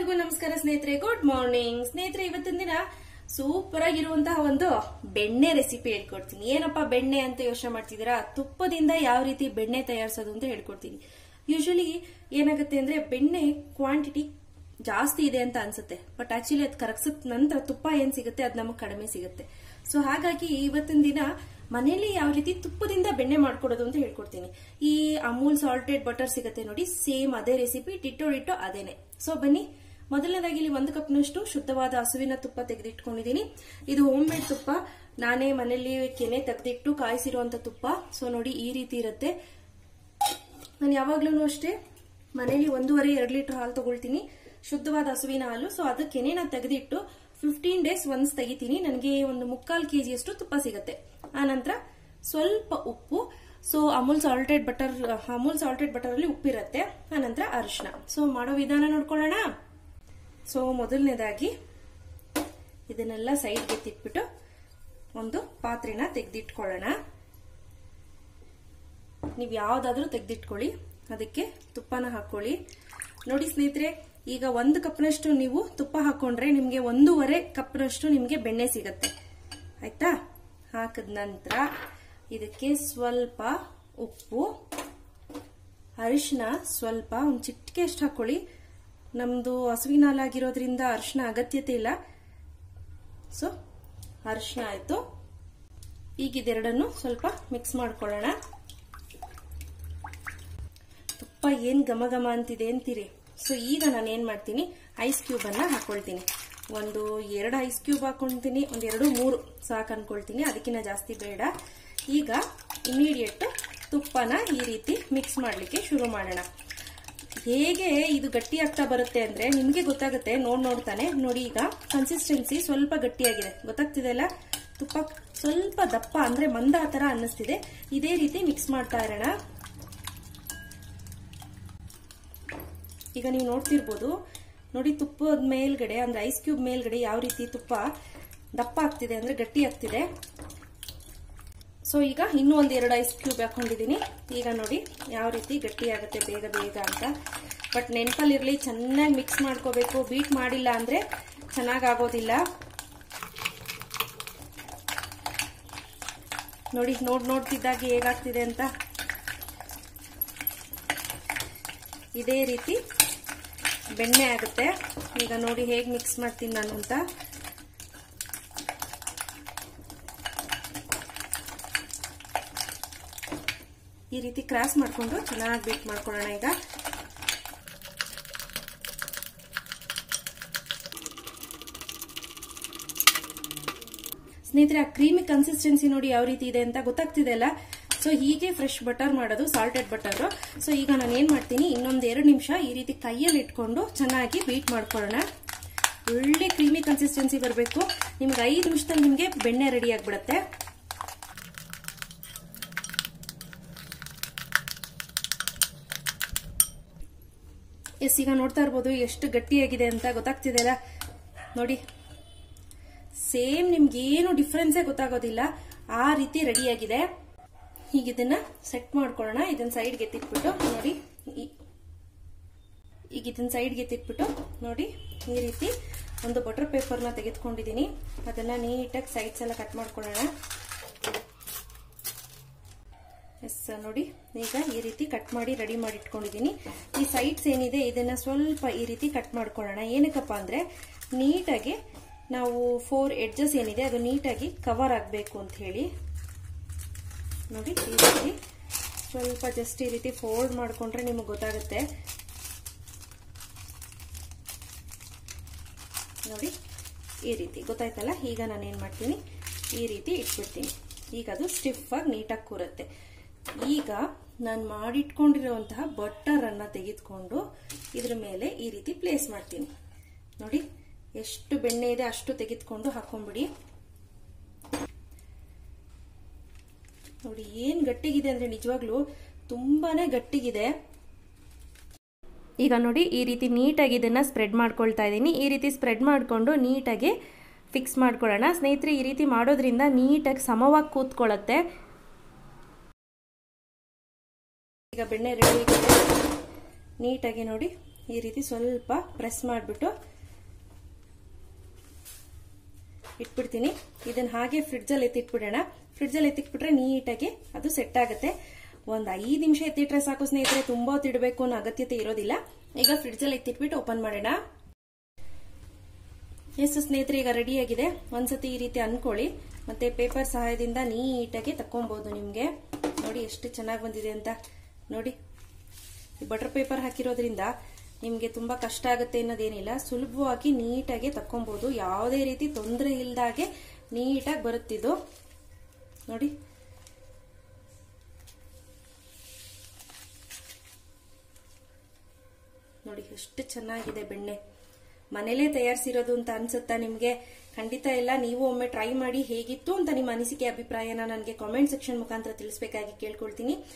ಎಲ್ರಿಗೂ ನಮಸ್ಕಾರ ಸ್ನೇಹಿತರೆ ಗುಡ್ ಮಾರ್ನಿಂಗ್ ಸ್ನೇಹಿತರೆ ಇವತ್ತಿನ ದಿನ ಸೂಪರ್ ಆಗಿರುವಂತಹ ಒಂದು ಬೆಣ್ಣೆ ರೆಸಿಪಿ ಹೇಳ್ಕೊಡ್ತೀನಿ ಏನಪ್ಪಾ ಬೆಣ್ಣೆ ಅಂತ ಯೋಚನೆ ಮಾಡ್ತಿದ್ದೀರಾ ತುಪ್ಪದಿಂದ ಯಾವ ರೀತಿ ಬೆಣ್ಣೆ ತಯಾರಿಸೋದು ಅಂತ ಹೇಳ್ಕೊಡ್ತೀನಿ ಯೂಶಲಿ ಏನಾಗುತ್ತೆ ಅಂದ್ರೆ ಬೆಣ್ಣೆ ಕ್ವಾಂಟಿಟಿ ಜಾಸ್ತಿ ಇದೆ ಅಂತ ಅನ್ಸುತ್ತೆ ಬಟ್ ಆಕ್ಚುಲಿ ಅದು ಕರಗಿಸಿದ ನಂತರ ತುಪ್ಪ ಏನ್ ಸಿಗುತ್ತೆ ಅದು ನಮಗೆ ಕಡಿಮೆ ಸಿಗುತ್ತೆ ಸೊ ಹಾಗಾಗಿ ಇವತ್ತಿನ ದಿನ ಮನೆಯಲ್ಲಿ ಯಾವ ರೀತಿ ತುಪ್ಪದಿಂದ ಬೆಣ್ಣೆ ಮಾಡ್ಕೊಡೋದು ಅಂತ ಹೇಳ್ಕೊಡ್ತೀನಿ ಈ ಅಮೂಲ್ ಸಾಲ್ಟೆಡ್ ಬಟರ್ ಸಿಗುತ್ತೆ ನೋಡಿ ಸೇಮ್ ಅದೇ ರೆಸಿಪಿ ಟಿಟ್ಟೋ ಡಿಟ್ಟೋ ಅದೇನೆ ಸೊ ಬನ್ನಿ ಮೊದಲನೇದಾಗಿ ಇಲ್ಲಿ ಒಂದು ಕಪ್ನಷ್ಟು ಶುದ್ಧವಾದ ಹಸುವಿನ ತುಪ್ಪ ತೆಗೆದಿಟ್ಕೊಂಡಿದ್ದೀನಿ ಇದು ಹೋಮ್ ಮೇಡ್ ತುಪ್ಪ ನಾನೇ ಮನೆಯಲ್ಲಿ ಕೆನೆ ತೆಗೆದಿಟ್ಟು ಕಾಯಿಸಿರುವಂತ ತುಪ್ಪ ಸೊ ನೋಡಿ ಈ ರೀತಿ ಇರುತ್ತೆ ನಾನು ಯಾವಾಗ್ಲೂ ಅಷ್ಟೇ ಮನೇಲಿ ಒಂದೂವರೆ ಎರಡು ಲೀಟರ್ ಹಾಲು ತಗೊಳ್ತೀನಿ ಶುದ್ಧವಾದ ಹಸುವಿನ ಹಾಲು ಸೊ ಅದಕ್ಕೇನೆ ನಾನು ತೆಗೆದಿಟ್ಟು ಫಿಫ್ಟೀನ್ ಡೇಸ್ ಒನ್ಸ್ ತೆಗಿತೀನಿ ನನಗೆ ಒಂದು ಮುಕ್ಕಾಲು ಕೆಜಿಯಷ್ಟು ತುಪ್ಪ ಸಿಗುತ್ತೆ ಆ ನಂತರ ಸ್ವಲ್ಪ ಉಪ್ಪು so Amul salted butter Amul salted butter ಅಲ್ಲಿ ಉಪ್ಪಿರುತ್ತೆ ಆ ನಂತರ ಅರಿಶಿನ ಸೊ ಮಾಡೋ ವಿಧಾನ ನೋಡ್ಕೊಳ್ಳೋಣ ಸೊ ಮೊದಲನೇದಾಗಿ ಇದನ್ನೆಲ್ಲ ಸೈಡ್ಗೆ ತಿಟ್ಬಿಟ್ಟು ಒಂದು ಪಾತ್ರೆನ ತೆಗೆದಿಟ್ಕೊಳ್ಳೋಣ ನೀವು ಯಾವ್ದಾದ್ರೂ ತೆಗೆದಿಟ್ಕೊಳ್ಳಿ ಅದಕ್ಕೆ ತುಪ್ಪನ ಹಾಕೊಳ್ಳಿ ನೋಡಿ ಸ್ನೇಹಿತರೆ ಈಗ ಒಂದು ಕಪ್ನಷ್ಟು ನೀವು ತುಪ್ಪ ಹಾಕೊಂಡ್ರೆ ನಿಮಗೆ ಒಂದೂವರೆ ಕಪ್ನಷ್ಟು ನಿಮಗೆ ಬೆಣ್ಣೆ ಸಿಗತ್ತೆ ಆಯ್ತಾ ಹಾಕಿದ ನಂತರ ಇದಕ್ಕೆ ಸ್ವಲ್ಪ ಉಪ್ಪು ಅರಿಶಿನ ಸ್ವಲ್ಪ ಒಂದು ಚಿಟಿಕೆ ಅಷ್ಟು ಹಾಕೊಳ್ಳಿ ನಮ್ದು ಹಸುವಿನ ಹಾಲಾಗಿರೋದ್ರಿಂದ ಅರಿಶಿನ ಅಗತ್ಯತೆ ಇಲ್ಲ ಸೊ ಅರಿಶಿನ ಆಯ್ತು ಈಗ ಇದೆರಡನ್ನು ಸ್ವಲ್ಪ ಮಿಕ್ಸ್ ಮಾಡ್ಕೊಳ್ಳೋಣ ತುಪ್ಪ ಏನ್ ಘಮ ಘಮ ಅಂತಿದೆ ಅಂತೀರಿ ಸೊ ಈಗ ನಾನು ಏನ್ ಮಾಡ್ತೀನಿ ಐಸ್ ಕ್ಯೂಬ್ ಅನ್ನ ಹಾಕೊಳ್ತೀನಿ ಒಂದು ಎರಡು ಐಸ್ ಕ್ಯೂಬ್ ಹಾಕೊಳ್ತೀನಿ ಒಂದ್ ಎರಡು ಮೂರು ಸಾಕು ಅನ್ಕೊಳ್ತೀನಿ ಅದಕ್ಕಿಂತ ಜಾಸ್ತಿ ಬೇಡ ಈಗ ಇಮಿಡಿಯೇಟ್ ತುಪ್ಪನ ಈ ರೀತಿ ಮಿಕ್ಸ್ ಮಾಡ್ಲಿಕ್ಕೆ ಶುರು ಮಾಡೋಣ ಹೇಗೆ ಇದು ಗಟ್ಟಿ ಆಗ್ತಾ ಬರುತ್ತೆ ಅಂದ್ರೆ ನಿಮಗೆ ಗೊತ್ತಾಗುತ್ತೆ ನೋಡ್ ನೋಡ್ತಾನೆ ನೋಡಿ ಈಗ ಕನ್ಸಿಸ್ಟೆನ್ಸಿ ಸ್ವಲ್ಪ ಗಟ್ಟಿಯಾಗಿದೆ ಗೊತ್ತಾಗ್ತಿದೆ ಅಲ್ಲ ತುಪ್ಪ ಸ್ವಲ್ಪ ದಪ್ಪ ಅಂದ್ರೆ ಮಂದ ಆ ತರ ಅನ್ನಿಸ್ತಿದೆ ಇದೇ ರೀತಿ ಮಿಕ್ಸ್ ಮಾಡ್ತಾ ಇರೋಣ ಈಗ ನೀವು ನೋಡ್ತಿರ್ಬೋದು ನೋಡಿ ತುಪ್ಪದ ಮೇಲ್ಗಡೆ ಅಂದ್ರೆ ಐಸ್ ಕ್ಯೂಬ್ ಮೇಲ್ಗಡೆ ಯಾವ ರೀತಿ ತುಪ್ಪ ದಪ್ಪ ಆಗ್ತಿದೆ ಅಂದ್ರೆ ಗಟ್ಟಿ ಆಗ್ತಿದೆ ಸೊ ಈಗ ಇನ್ನೂ ಒಂದ್ ಎರಡು ಐಸ್ ಕ್ಯೂಬ್ ಹಾಕೊಂಡಿದೀನಿ ಈಗ ನೋಡಿ ಯಾವ ರೀತಿ ಗಟ್ಟಿ ಆಗುತ್ತೆ ಬೇಗ ಬೇಗ ಅಂತ ಬಟ್ ನೆನಪಲ್ಲಿರ್ಲಿ ಚೆನ್ನಾಗಿ ಮಿಕ್ಸ್ ಮಾಡ್ಕೋಬೇಕು ಬೀಟ್ ಮಾಡಿಲ್ಲ ಅಂದ್ರೆ ಚೆನ್ನಾಗ್ ಆಗೋದಿಲ್ಲ ನೋಡಿ ನೋಡ್ ನೋಡ್ತಿದ್ದಾಗ ಹೇಗಾಗ್ತಿದೆ ಅಂತ ಇದೇ ರೀತಿ ಬೆಣ್ಣೆ ಆಗುತ್ತೆ ಈಗ ನೋಡಿ ಹೇಗೆ ಮಿಕ್ಸ್ ಮಾಡ್ತೀನಿ ನಾನು ಅಂತ ಈ ರೀತಿ ಕ್ರಾಸ್ ಮಾಡ್ಕೊಂಡು ಚೆನ್ನಾಗಿ ಬೀಟ್ ಮಾಡ್ಕೊಳ್ಳೋಣ ಈಗ ಸ್ನೇಹಿತರೆ ಆ ಕ್ರೀಮಿ ಕನ್ಸಿಸ್ಟೆನ್ಸಿ ನೋಡಿ ಯಾವ ರೀತಿ ಇದೆ ಅಂತ ಗೊತ್ತಾಗ್ತಿದೆ ಅಲ್ಲ ಸೊ ಹೀಗೆ ಫ್ರೆಶ್ ಬಟರ್ ಮಾಡೋದು ಸಾಲ್ಟೆಡ್ ಬಟರ್ ಸೊ ಈಗ ನಾನು ಏನ್ ಮಾಡ್ತೀನಿ ಇನ್ನೊಂದ್ ಎರಡು ನಿಮಿಷ ಈ ರೀತಿ ಕೈಯಲ್ಲಿ ಇಟ್ಕೊಂಡು ಚೆನ್ನಾಗಿ ಬೀಟ್ ಮಾಡ್ಕೊಳ್ಳೋಣ ಒಳ್ಳೆ ಕ್ರೀಮಿ ಕನ್ಸಿಸ್ಟೆನ್ಸಿ ಬರಬೇಕು ನಿಮ್ಗೆ ಐದು ನಿಮಿಷದಲ್ಲಿ ನಿಮ್ಗೆ ಬೆಣ್ಣೆ ರೆಡಿ ಆಗ್ಬಿಡತ್ತೆ ಎಸ್ ಈಗ ನೋಡ್ತಾ ಇರ್ಬೋದು ಎಷ್ಟು ಗಟ್ಟಿಯಾಗಿದೆ ಅಂತ ಗೊತ್ತಾಗ್ತಿದೆ ಅಲ್ಲ ನೋಡಿ ಸೇಮ್ ನಿಮ್ಗೆ ಏನು ಡಿಫ್ರೆನ್ಸೇ ಗೊತ್ತಾಗೋದಿಲ್ಲ ಆ ರೀತಿ ರೆಡಿಯಾಗಿದೆ ಈಗ ಇದನ್ನ ಸೆಟ್ ಮಾಡ್ಕೊಳ್ಳೋಣ ಇದನ್ನ ಸೈಡ್ಗೆ ಎತ್ತಿಟ್ಬಿಟ್ಟು ನೋಡಿ ಈಗ ಇದನ್ನ ಸೈಡ್ಗೆ ಎತ್ತಿಟ್ಬಿಟ್ಟು ನೋಡಿ ಈ ರೀತಿ ಒಂದು ಬಟರ್ ಪೇಪರ್ನ ತೆಗೆದುಕೊಂಡಿದ್ದೀನಿ ಅದನ್ನ ನೀಟಾಗಿ ಸೈಡ್ಸ್ ಎಲ್ಲ ಕಟ್ ಮಾಡ್ಕೊಳ್ಳೋಣ ಎಸ್ ನೋಡಿ ಈಗ ಈ ರೀತಿ ಕಟ್ ಮಾಡಿ ರೆಡಿ ಮಾಡಿ ಇಟ್ಕೊಂಡಿದ್ದೀನಿ ಈ ಸೈಡ್ಸ್ ಏನಿದೆ ಇದನ್ನ ಸ್ವಲ್ಪ ಈ ರೀತಿ ಕಟ್ ಮಾಡ್ಕೊಳ್ಳೋಣ ಏನಕ್ಕಪ್ಪ ಅಂದ್ರೆ ನೀಟಾಗಿ ನಾವು ಫೋರ್ ಎಡ್ಜಸ್ ಏನಿದೆ ಅದು ನೀಟಾಗಿ ಕವರ್ ಆಗಬೇಕು ಅಂತ ಹೇಳಿ ನೋಡಿ ಈ ರೀತಿ ಸ್ವಲ್ಪ ಜಸ್ಟ್ ಈ ರೀತಿ ಫೋಲ್ಡ್ ಮಾಡಿಕೊಂಡ್ರೆ ನಿಮಗೆ ಗೊತ್ತಾಗುತ್ತೆ ನೋಡಿ ಈ ರೀತಿ ಗೊತ್ತಾಯ್ತಲ್ಲ ಈಗ ನಾನು ಏನು ಮಾಡ್ತೀನಿ ಈ ರೀತಿ ಇಟ್ಬಿಡ್ತೀನಿ ಈಗ ಅದು ಸ್ಟಿಫ್ ಆಗಿ ನೀಟಾಗಿ ಕೂರುತ್ತೆ ಈಗ ನಾನು ಮಾಡಿಟ್ಕೊಂಡಿರುವಂತಹ ಬಟರ್ ಅನ್ನ ತೆಗೆದುಕೊಂಡು ಇದ್ರ ಮೇಲೆ ಈ ರೀತಿ ಪ್ಲೇಸ್ ಮಾಡ್ತೀನಿ ನೋಡಿ ಎಷ್ಟು ಬೆಣ್ಣೆ ಇದೆ ಅಷ್ಟು ತೆಗೆದುಕೊಂಡು ಹಾಕೊಂಡ್ಬಿಡಿ ನೋಡಿ ಏನ್ ಗಟ್ಟಿಗಿದೆ ಅಂದ್ರೆ ನಿಜವಾಗ್ಲೂ ತುಂಬಾನೇ ಗಟ್ಟಿಗಿದೆ ಈಗ ನೋಡಿ ಈ ರೀತಿ ನೀಟಾಗಿ ಇದನ್ನ ಸ್ಪ್ರೆಡ್ ಮಾಡ್ಕೊಳ್ತಾ ಇದ್ದೀನಿ ಈ ರೀತಿ ಸ್ಪ್ರೆಡ್ ಮಾಡಿಕೊಂಡು ನೀಟಾಗಿ ಫಿಕ್ಸ್ ಮಾಡ್ಕೊಳ್ಳೋಣ ಸ್ನೇಹಿತರೆ ಈ ರೀತಿ ಮಾಡೋದ್ರಿಂದ ನೀಟಾಗಿ ಸಮವಾಗಿ ಕೂತ್ಕೊಳ್ಳುತ್ತೆ ಈಗ ಬೆಣ್ಣೆ ರೆಡಿ ನೀಟಾಗಿ ನೋಡಿ ಈ ರೀತಿ ಸ್ವಲ್ಪ ಪ್ರೆಸ್ ಮಾಡಿಬಿಟ್ಟು ಇಟ್ಬಿಡ್ತೀನಿ ಇದನ್ನ ಹಾಗೆ ಫ್ರಿಡ್ಜಲ್ಲಿ ಎತ್ತಿಟ್ಬಿಡೋಣ ಫ್ರಿಡ್ಜಲ್ಲಿ ಎತ್ತಿಟ್ಬಿಟ್ರೆ ನೀಟಾಗಿ ಅದು ಸೆಟ್ ಆಗುತ್ತೆ ಒಂದ್ ಐದು ನಿಮಿಷ ಎತ್ತಿಟ್ರೆ ಸಾಕು ಸ್ನೇಹಿತರೆ ತುಂಬಾ ಹೊತ್ತಿಡ್ಬೇಕು ಅನ್ನೋ ಅಗತ್ಯತೆ ಇರೋದಿಲ್ಲ ಈಗ ಫ್ರಿಡ್ಜಲ್ಲಿ ಎತ್ತಿಟ್ಬಿಟ್ಟು ಓಪನ್ ಮಾಡೋಣ ಎಸ್ ಸ್ನೇಹಿತರೆ ಈಗ ರೆಡಿ ಆಗಿದೆ ಒಂದ್ಸತಿ ಈ ರೀತಿ ಅನ್ಕೊಳ್ಳಿ ಮತ್ತೆ ಪೇಪರ್ ಸಹಾಯದಿಂದ ನೀಟಾಗಿ ತಕ್ಕೊಬಹುದು ನಿಮ್ಗೆ ನೋಡಿ ಎಷ್ಟು ಚೆನ್ನಾಗಿ ಬಂದಿದೆ ಅಂತ ನೋಡಿ ಬಟರ್ ಪೇಪರ್ ಹಾಕಿರೋದ್ರಿಂದ ನಿಮ್ಗೆ ತುಂಬಾ ಕಷ್ಟ ಆಗುತ್ತೆ ಅನ್ನೋದೇನಿಲ್ಲ ಸುಲಭವಾಗಿ ನೀಟಾಗಿ ತಕ್ಕೊಬಹುದು ಯಾವುದೇ ರೀತಿ ತೊಂದರೆ ಇಲ್ದಾಗೆ ನೀಟಾಗಿ ಬರುತ್ತಿದ್ದು ನೋಡಿ ನೋಡಿ ಎಷ್ಟು ಚೆನ್ನಾಗಿದೆ ಬೆಣ್ಣೆ ಮನೇಲೇ ತಯಾರಿಸಿರೋದು ಅಂತ ಅನ್ಸುತ್ತಾ ನಿಮ್ಗೆ ಖಂಡಿತ ಇಲ್ಲ ನೀವು ಒಮ್ಮೆ ಟ್ರೈ ಮಾಡಿ ಹೇಗಿತ್ತು ಅಂತ ನಿಮ್ಮ ಅನಿಸಿಕೆ ಅಭಿಪ್ರಾಯನ ನನಗೆ ಕಾಮೆಂಟ್ ಸೆಕ್ಷನ್ ಮುಖಾಂತರ ತಿಳಿಸಬೇಕಾಗಿ ಕೇಳ್ಕೊಳ್ತೀನಿ